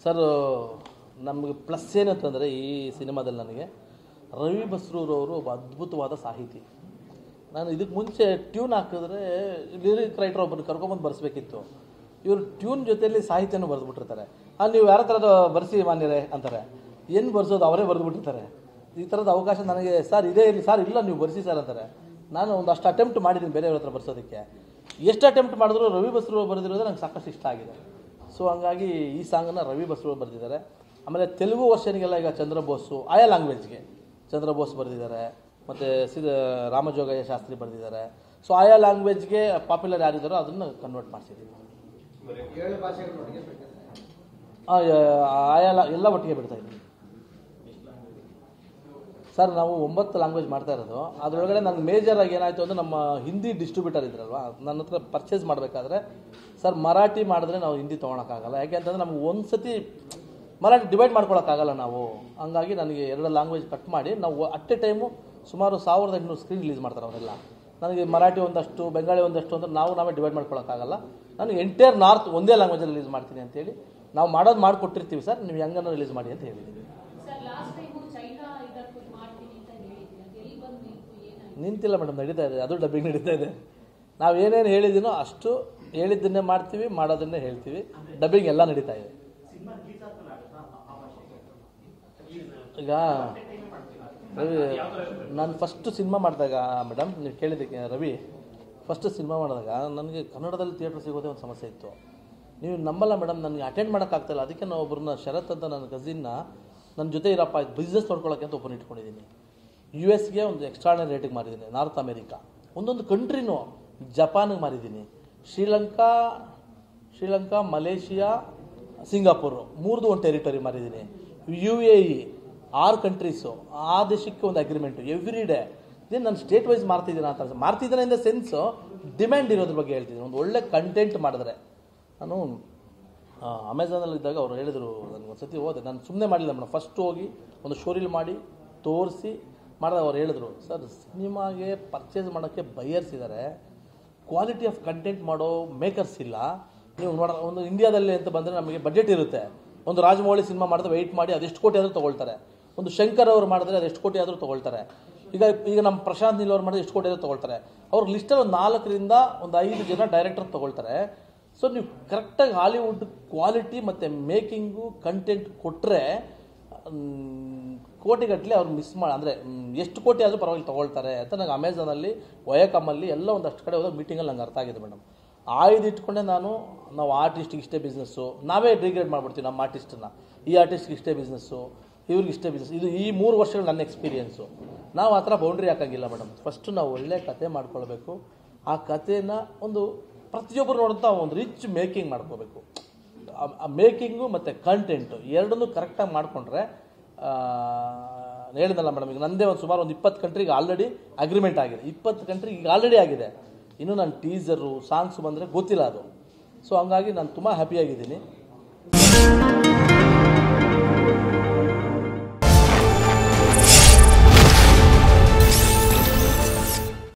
sir ನಮಗೆ plus ಏನಂತಂದರೆ ಈ ಸಿನಿಮಾದಲ್ಲಿ ನನಗೆ ರವಿ ಬಸ್ರೂರವರು ಒಬ್ಬ ಅದ್ಭುತವಾದ ಸಾಹಿತಿ ನಾನು ಇದಕ್ಕೆ ಮುಂಚೆ ಟ್ಯೂನ್ ಹಾಕಿದ್ರೆ ಲಿರಿಕ್ ರೈಟರ್ ಒಬ್ಬರು ಕರ್ಕೊಂಬಂದು ಬರ್ಸ್ಬೇಕಿತ್ತು ಇವರು ಟ್ಯೂನ್ ಜೊತೆಯಲ್ಲಿ ಸಾಹಿತ್ಯನೂ ಬರೆದ್ಬಿಟ್ಟಿರ್ತಾರೆ ಆ ನೀವು ಯಾರ ಥರದ ಬರ್ಸಿ ಮಾನ್ಯರೇ ಅಂತಾರೆ ಏನು ಬರ್ಸೋದು ಅವರೇ ಬರೆದ್ಬಿಟ್ಟಿರ್ತಾರೆ ಈ ಥರದ ಅವಕಾಶ ನನಗೆ ಸರ್ ಇದೇ ಇರಲಿ ಸರ್ ಇಲ್ಲ ನೀವು ಬರ್ಸಿ ಸರ್ ಅಂತಾರೆ ನಾನು ಒಂದಷ್ಟು ಅಟೆಂಪ್ಟ್ ಮಾಡಿದ್ದೀನಿ ಬೇರೆಯವ್ರ ಹತ್ರ ಬರ್ಸೋದಕ್ಕೆ ಎಷ್ಟು ಅಟೆಂಪ್ಟ್ ಮಾಡಿದ್ರು ರವಿ ಬಸ್ರು ಬರೆದಿರೋದು ನಂಗೆ ಸಾಕಷ್ಟು ಇಷ್ಟ ಆಗಿದೆ ಸೊ ಹಂಗಾಗಿ ಈ ಸಾಂಗನ್ನು ರವಿ ಬಸ್ರು ಬರೆದಿದ್ದಾರೆ ಆಮೇಲೆ ತೆಲುಗು ವರ್ಷನಿಗೆಲ್ಲ ಈಗ ಚಂದ್ರ ಬೋಸು ಆಯಾ ಲ್ಯಾಂಗ್ವೇಜ್ಗೆ ಚಂದ್ರ ಬೋಸ್ ಬರೆದಿದ್ದಾರೆ ಮತ್ತು ಸಿದ ರಾಮಜೋಗಯ್ಯ ಶಾಸ್ತ್ರಿ ಬರೆದಿದ್ದಾರೆ ಸೊ ಆಯಾ ಲ್ಯಾಂಗ್ವೇಜ್ಗೆ ಪಾಪ್ಯುಲರ್ ಯಾರಿದ್ದಾರೋ ಅದನ್ನು ಕನ್ವರ್ಟ್ ಮಾಡಿಸಿದ್ದೀವಿ ಏಳು ಭಾಷೆಗಳೊಳಗೆ ಬಿಟ್ಟಿದ್ದಾರೆ ಆ, ಯಾ- ಆಯಾ ಲಾ- ಎಲ್ಲ ಒಟ್ಟಿಗೆ ಬಿಡ್ತಾ ಇದ್ದೀವಿ ಸರ್ ನಾವು ಒಂಬತ್ತು ಲ್ಯಾಂಗ್ವೇಜ್ ಮಾಡ್ತಾ ಇರೋದು ಅದರೊಳಗಡೆ ನನಗೆ ಮೇಜರ್ ಆಗಿ ಏನಾಯಿತು ಅಂದರೆ ನಮ್ಮ ಹಿಂದಿ ಡಿಸ್ಟ್ರಿಬ್ಯೂಟರ್ ಇದ್ರಲ್ವಾ ನನ್ನ ಹತ್ರ ಪರ್ಚೇಸ್ ಮಾಡಬೇಕಾದ್ರೆ ಸರ್ ಮರಾಠಿ ಮಾಡಿದ್ರೆ ನಾವು ಹಿಂದಿ ತೊಗೊಳಕ್ಕಾಗಲ್ಲ ಯಾಕೆಂತಂದ್ರೆ ನಮ್ಗೆ ಒಂದು ಸತಿ ಮರಾಠಿ ಡಿವೈಡ್ ಮಾಡ್ಕೊಳಕ್ಕಾಗಲ್ಲ ನಾವು ಹಂಗಾಗಿ ನನಗೆ ಎರಡು ಲ್ಯಾಂಗ್ವೇಜ್ ಕಟ್ ಮಾಡಿ ನಾವು ಅಟ್ ಎ ಟೈಮು ಸುಮಾರು ಸಾವಿರದ ಎಂಟುನೂರು ಸ್ಕ್ರೀನ್ ರಿಲೀಸ್ ಮಾಡ್ತಾರೆ ಅವರೆಲ್ಲ ನನಗೆ ಮರಾಠಿ ಒಂದಷ್ಟು ಬೆಂಗಾಳಿ ಒಂದಷ್ಟು ಅಂದ್ರೆ ನಾವು ನಾವೇ ಡಿವೈಡ್ ಮಾಡ್ಕೊಳಕ್ಕಾಗಲ್ಲ ನನಗೆ ಎಂಟೈರ್ ನಾರ್ತ್ ಒಂದೇ ಲ್ಯಾಂಗ್ವೇಜಲ್ಲಿ ರಿಲೀಸ್ ಮಾಡ್ತೀನಿ ಅಂತೇಳಿ ನಾವು ಮಾಡೋದು ಮಾಡಿಕೊಟ್ಟಿರ್ತೀವಿ ಸರ್ ನೀವು ಹೆಂಗನ್ನ ರಿಲೀಸ್ ಮಾಡಿ ಅಂತ ಹೇಳಿದ್ದೀವಿ ಸರ್ ಲಾಸ್ಟ್ ಟೈಮು ಚೈನಾ ಇದಕ್ಕೆ ಮಾಡ್ತೀನಿ ಅಂತ ಹೇಳಿದ್ರಿ ಅದು ಎಲ್ಲಿ ಬಂದು ನಿಂತು ಏನಾಯ್ತು ನಿಂತಿಲ್ಲ ಮೇಡಮ್ ನಡೀತಾ ಇದೆ ಅದು ಡಬ್ಬಿಂಗ್ ನಡೀತಾ ಇದೆ ನಾವು ಏನೇನು ಹೇಳಿದ್ದೀನೋ ಅಷ್ಟು ಹೇಳಿದ್ದನ್ನೇ ಮಾಡ್ತೀವಿ ಮಾಡೋದನ್ನೇ ಹೇಳ್ತೀವಿ ಡಬ್ಬಿಂಗ್ ಎಲ್ಲ ನಡೀತಾ ಇದೆ ಈಗ ರವಿ ನಾನು ಫಸ್ಟ್ ಸಿನಿಮಾ ಮಾಡಿದಾಗ ಮೇಡಮ್ ನೀವು ಕೇಳಿದ್ದಕ್ಕೆ ರವಿ ಫಸ್ಟ್ ಸಿನಿಮಾ ಮಾಡಿದಾಗ ನನಗೆ ಕನ್ನಡದಲ್ಲಿ ಥಿಯೇಟ್ರ್ ಸಿಗೋದೇ ಒಂದು ಸಮಸ್ಯೆ ಇತ್ತು ನೀವು ನಂಬಲ್ಲ ಮೇಡಮ್ ನನಗೆ ಅಟೆಂಡ್ ಮಾಡೋಕ್ಕಾಗ್ತಾಯಿಲ್ಲ ಅದಕ್ಕೆ ನಾವು ಒಬ್ಬರನ್ನ ಶರತ್ ಅಂತ ನನ್ನ ಕಸಿನ್ನ ನನ್ನ ಜೊತೆ ಇರಪ್ಪ ಬಿಸ್ನೆಸ್ ನೋಡ್ಕೊಳ್ಳೋಕ್ಕೆ ಅಂತ ಒಬ್ಬರನ್ನ ಇಟ್ಕೊಂಡಿದ್ದೀನಿ ಯು ಎಸ್ಗೆ ಒಂದು ಎಕ್ಸ್ಟ್ರಾರ್ಡನರಿ ರೇಟಿಗೆ ಮಾರಿದ್ದೀನಿ ನಾರ್ತ್ ಅಮೇರಿಕಾ ಒಂದೊಂದು ಕಂಟ್ರಿನೂ ಜಪಾನಿಗೆ ಮಾರಿದ್ದೀನಿ ಶ್ರೀಲಂಕಾ ಶ್ರೀಲಂಕಾ ಮಲೇಷಿಯಾ ಸಿಂಗಾಪುರ್ ಮೂರ್ದು ಒಂದು ಟೆರಿಟರಿ ಮಾರಿದ್ದೀನಿ ಯು ಎ ಇ ಆರು ಕಂಟ್ರೀಸು ಆ ದೇಶಕ್ಕೆ ಒಂದು ಅಗ್ರಿಮೆಂಟು ಎವ್ರಿ ಡೇ ಇದೇನು ನಾನು ಸ್ಟೇಟ್ ವೈಸ್ ಮಾರ್ತಿದ್ದೀನಿ ಅಂತ ಮಾರ್ತಿದ್ದೀನಿ ಇನ್ ದ ಸೆನ್ಸು ಡಿಮ್ಯಾಂಡ್ ಇರೋದ್ರ ಬಗ್ಗೆ ಹೇಳ್ತಿದ್ದೀನಿ ಒಂದು ಒಳ್ಳೆ ಕಂಟೆಂಟ್ ಮಾಡಿದ್ರೆ ನಾನು ಅಮೆಝಾನಲ್ಲಿ ಇದ್ದಾಗ ಅವ್ರು ಹೇಳಿದರು ನನಗೆ ಒಂದು ಸತಿ ಹೋದೆ ನಾನು ಸುಮ್ಮನೆ ಮಾಡಿಲ್ಲ ಮೇಡಮ್ ಫಸ್ಟ್ ಹೋಗಿ ಒಂದು ಶೋರೀಲ್ ಮಾಡಿ ತೋರಿಸಿ ಮಾಡಿದಾಗ ಅವ್ರು ಹೇಳಿದ್ರು ಸರ್ ಸಿನಿಮಾಗೆ ಪರ್ಚೇಸ್ ಮಾಡೋಕ್ಕೆ ಬೈಯರ್ಸ್ ಇದ್ದಾರೆ ಕ್ವಾಲಿಟಿ ಆಫ್ ಕಂಟೆಂಟ್ ಮಾಡೋ ಮೇಕರ್ಸ್ ಇಲ್ಲ ನೀವು ನೋಡ ಒಂದು ಇಂಡಿಯಾದಲ್ಲಿ ಅಂತ ಬಂದರೆ ನಮಗೆ ಬಜೆಟ್ ಇರುತ್ತೆ ಒಂದು ರಾಜಮೌಳಿ ಸಿನಿಮಾ ಮಾಡಿದ್ರೆ ವೆಯ್ಟ್ ಮಾಡಿ ಅದೆಷ್ಟು ಕೋಟಿ ಆದರೂ ತೊಗೊಳ್ತಾರೆ ಒಂದು ಶಂಕರ್ ಅವರು ಮಾಡಿದ್ರೆ ಅದೆಷ್ಟು ಕೋಟಿ ಆದರೂ ತೊಗೊಳ್ತಾರೆ ಈಗ ಈಗ ನಮ್ಮ ಪ್ರಶಾಂತ್ ನೀಲ್ ಅವ್ರು ಮಾಡಿದ್ರೆ ಎಷ್ಟು ಕೋಟಿ ಆದರೂ ತೊಗೊಳ್ತಾರೆ ಅವ್ರ ಲಿಸ್ಟಲ್ಲಿ ಒಂದು ನಾಲ್ಕರಿಂದ ಒಂದು ಐದು ಜನ ಡೈರೆಕ್ಟರ್ ತೊಗೊಳ್ತಾರೆ ಸೊ ನೀವು ಕರೆಕ್ಟಾಗಿ ಹಾಲಿವುಡ್ ಕ್ವಾಲಿಟಿ ಮತ್ತು ಮೇಕಿಂಗು ಕಂಟೆಂಟ್ ಕೊಟ್ಟರೆ ಕೋಟಿಗಟ್ಟಲೆ ಅವ್ರು ಮಿಸ್ ಮಾಡಿ ಅಂದರೆ ಎಷ್ಟು ಕೋಟಿ ಆದರೂ ಪರವಾಗಿಲ್ಲ ತೊಗೊಳ್ತಾರೆ ಅಂತ ನಂಗೆ ಅಮೆಝಾನಲ್ಲಿ ವಯಕಮ್ಮಲ್ಲಿ ಎಲ್ಲ ಒಂದಷ್ಟು ಕಡೆ ಹೋದಾಗ ಮೀಟಿಂಗಲ್ಲಿ ನಂಗೆ ಅರ್ಥ ಆಗಿದೆ ಮೇಡಮ್ ಆಯ್ದು ಇಟ್ಕೊಂಡೆ ನಾನು ನಾವು ಆರ್ಟಿಸ್ಟಿಗೆ ಇಷ್ಟೇ ಬಿಸ್ನೆಸ್ಸು ನಾವೇ ಡಿಗ್ರೇಡ್ ಮಾಡ್ಬಿಡ್ತೀವಿ ನಮ್ಮ ಆರ್ಟಿಸ್ಟನ್ನ ಈ ಆರ್ಟಿಸ್ಟ್ಗೆ ಇಷ್ಟೇ ಬಿಸ್ನೆಸ್ಸು ಇವ್ರಿಗೆ ಇಷ್ಟೇ ಬಿಸ್ನೆಸ್ ಇದು ಈ ಮೂರು ವರ್ಷಗಳು ನನ್ನ ಎಕ್ಸ್ಪೀರಿಯೆನ್ಸು ನಾವು ಆ ಥರ ಬೌಂಡ್ರಿ ಹಾಕಂಗಿಲ್ಲ ಮೇಡಮ್ ಫಸ್ಟು ನಾವು ಒಳ್ಳೆ ಕತೆ ಮಾಡ್ಕೊಳ್ಬೇಕು ಆ ಕಥೆನ ಒಂದು ಪ್ರತಿಯೊಬ್ಬರು ನೋಡುವಂಥ ಒಂದು ರಿಚ್ ಮೇಕಿಂಗ್ ಮಾಡ್ಕೋಬೇಕು ಆ ಮೇಕಿಂಗು ಮತ್ತು ಕಂಟೆಂಟು ಎರಡನ್ನೂ ಕರೆಕ್ಟಾಗಿ ಮಾಡಿಕೊಂಡ್ರೆ ಹೇಳಿದಲ್ಲ ಮೇಡಮ್ ಈಗ ನಂದೇ ಒಂದು ಸುಮಾರು ಒಂದು ಇಪ್ಪತ್ತು ಕಂಟ್ರಿಗೆ ಆಲ್ರೆಡಿ ಅಗ್ರಿಮೆಂಟ್ ಆಗಿದೆ ಇಪ್ಪತ್ತು ಕಂಟ್ರಿಗೆ ಈಗ ಆಲ್ರೆಡಿ ಆಗಿದೆ ಇನ್ನು ನಾನು ಟೀಸರು ಸಾಂಗ್ಸ್ ಬಂದರೆ ಗೊತ್ತಿಲ್ಲ ಅದು ಸೊ ಹಂಗಾಗಿ ನಾನು ತುಂಬ ಹ್ಯಾಪಿಯಾಗಿದ್ದೀನಿ